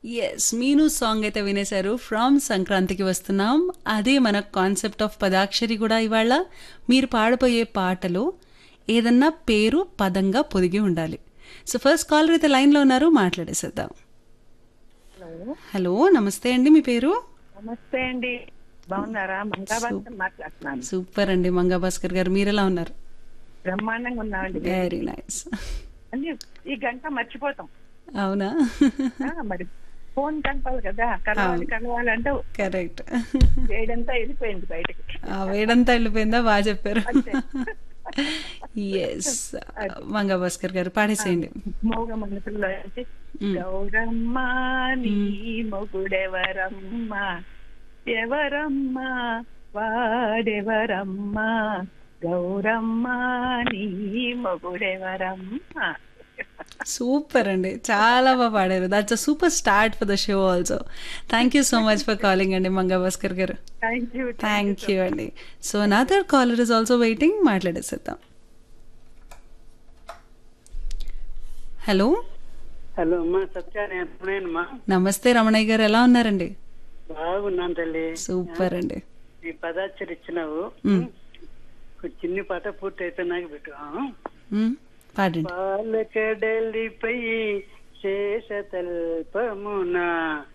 Yes మీను song అయితే వినేశారు from సంక్రాంతికి వస్తున్నాం అదే మన కాన్సెప్ట్ ఆఫ్ పదాక్షరి కూడా ఇవాళ మీరు పాడబోయే పాటలో ఏదన్నా పేరు పదంగా పొదిగి ఉండాలి సో ఫస్ట్ కాలర్ అయితే లైన్లో ఉన్నారు మాట్లాడేసేద్దాం హలో హలో నమస్తే అండి మీ పేరు నమస్తే అండి బాగున్నారా మంగాబాద్ మాట్లాడుతున్నాను సూపర్ అండి మంగా భాస్కర్ గారు మీరు ఎలా ఉన్నారు బ్రహ్మాండంగా ఉన్నామండి వెరీ నైస్ అన్ని ఈ గంట మర్చిపోతాం అవునా ఆ, మరి ఫోన్ కనపాలి కదా కలవాలి కలవాలంటే కరెక్ట్ వేడంతా వెళ్ళిపోయింది బయటకి ఆ వేడంతా వెళ్ళిపోయిందా బాగా చెప్పారు అంతే. ఎస్ మంగా భాస్కర్ గారు పాడేసేయండి మోగ మనసులో అంటే గౌరమ్మ నీ మొగుడెవరమ్మ ఎవరమ్మ వాడెవరమ్మ గౌరమ్మ నీ మొగుడెవరమ్మ సూపర్ అండి చాలా బాగా పాడారు that's a super start for the show also thank you so much for calling అండి Manga Bhaskar garu thank you thank you అండి so another caller is also waiting మాట్లాడేసేద్దాం హలో హలో అమ్మా సత్య నేనమ్మా నమస్తే రమణయ్య గారు ఎలా ఉన్నారండి బాగున్నాను తల్లి సూపర్ అండి ఈ పదాక్షరి ఇచ్చినావు మ్. ఒక చిన్ని పాట పూర్తి అయిపోయినాక పెట్టు ఆ? మ్, పాడండి పాలకడలిపై శేషతల్పమున